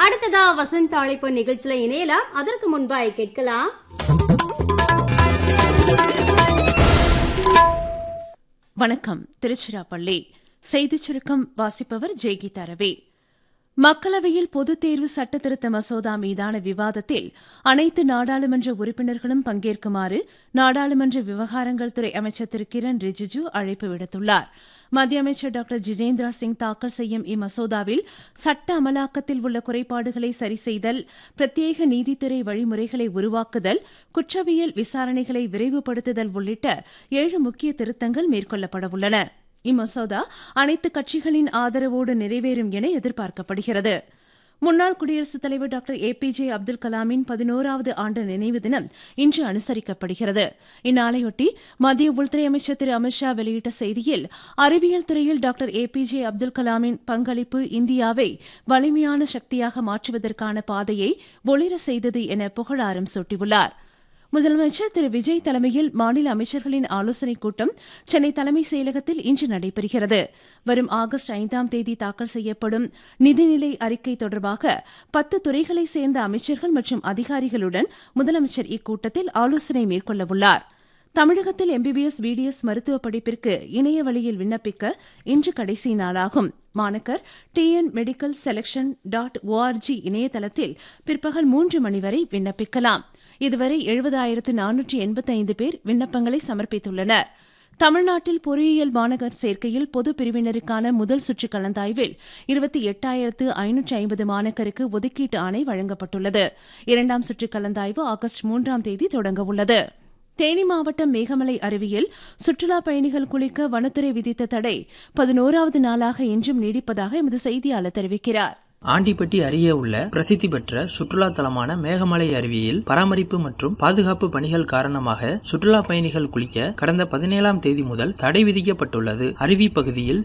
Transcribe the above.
அடுத்ததா வசந்த் அழைப்பு நிகழ்ச்சியில இணையலாம் அதற்கு முன்பாய் கேட்கலாம் வணக்கம் திருச்சிராப்பள்ளி செய்திச் சுருக்கம் வாசிப்பவர் ஜெய்கீதா ரவி மக்களவையில் பொதுத் தேர்வு சட்ட திருத்த மசோதா மீதான விவாதத்தில் அனைத்து நாடாளுமன்ற உறுப்பினர்களும் பங்கேற்குமாறு நாடாளுமன்ற விவகாரங்கள் துறை அமைச்சர் திரு கிரண் ரிஜிஜு அழைப்பு விடுத்துள்ளார் மத்திய அமைச்சர் டாக்டர் ஜிதேந்திரா சிங் தாக்கல் செய்யும் இம்மசோதாவில் சட்ட அமலாக்கத்தில் உள்ள குறைபாடுகளை சரி செய்தல் பிரத்யேக நீதித்துறை வழிமுறைகளை உருவாக்குதல் குற்றவியல் விசாரணைகளை விரைவுபடுத்துதல் உள்ளிட்ட ஏழு முக்கிய திருத்தங்கள் மேற்கொள்ளப்படவுள்ளன இம்மசோதா அனைத்து கட்சிகளின் ஆதரவோடு நிறைவேறும் என எதிர்பார்க்கப்படுகிறது முன்னாள் குடியரசுத் தலைவர் doctor A P J Abdul கலாமின் பதினோராவது ஆண்டு நினைவு தினம் இன்று அனுசரிக்கப்படுகிறது இந்நாளையொட்டி மத்திய உள்துறை அமைச்சர் திரு அமித்ஷா வெளியிட்ட செய்தியில் அறிவியல் துறையில் doctor A P J Abdul கலாமின் பங்களிப்பு இந்தியாவை வலிமையான சக்தியாக மாற்றுவதற்கான பாதையை ஒளிர செய்தது என புகழாரம் சூட்டியுள்ளார் முதலமைச்சர் திரு விஜய் தலைமையில் மாநில அமைச்சர்களின் ஆலோசனைக் கூட்டம் சென்னை தலைமைச் செயலகத்தில் இன்று நடைபெறுகிறது வரும் ஆகஸ்ட் ஐந்தாம் தேதி தாக்கல் செய்யப்படும் நிதிநிலை அறிக்கை தொடர்பாக பத்து துறைகளைச் சேர்ந்த அமைச்சர்கள் மற்றும் அதிகாரிகளுடன் முதலமைச்சர் இக்கூட்டத்தில் ஆலோசனை மேற்கொள்ளவுள்ளார் தமிழகத்தில் எம்பிபிஎஸ் பிடிஎஸ் மருத்துவ படிப்பிற்கு இணைய வழியில் விண்ணப்பிக்க இன்று கடைசி நாளாகும் மாணக்கர் TN medical selection dot ORG இணையதளத்தில் பிற்பகல் மூன்று மணி வரை விண்ணப்பிக்கலாம் இதுவரை எழுபதாயிரத்து நானூற்று எண்பத்தைந்து பேர் விண்ணப்பங்களை சமர்ப்பித்துள்ளனர் தமிழ்நாட்டில் பொறியியல் மாணவர் சேர்க்கையில் பொது பிரிவினருக்கான முதல் சுற்று கலந்தாய்வில் இருபத்தி எட்டாயிரத்து ஐநூற்று ஐம்பது மாணக்கருக்கு ஒதுக்கீட்டு ஆணை வழங்கப்பட்டுள்ளது இரண்டாம் சுற்று கலந்தாய்வு ஆகஸ்ட் மூன்றாம் தேதி தொடங்கவுள்ளது தேனி மாவட்டம் மேகமலை அருவியில் சுற்றுலாப் பயணிகள் குளிக்க வனத்துறை விதித்த தடை பதினோராவது நாளாக இன்றும் நீடிப்பதாக எமது செய்தியாளர் தெரிவிக்கிறார் ஆண்டிப்பட்டி அருகே உள்ள பிரசித்தி பெற்ற சுற்றுலா தலமான மேகமலை அருவியில் பராமரிப்பு மற்றும் பாதுகாப்பு பணிகள் காரணமாக சுற்றுலா பயணிகள் குளிக்க கடந்த பதினேழாம் தேதி முதல் தடை விதிக்கப்பட்டுள்ளது அருவி பகுதியில்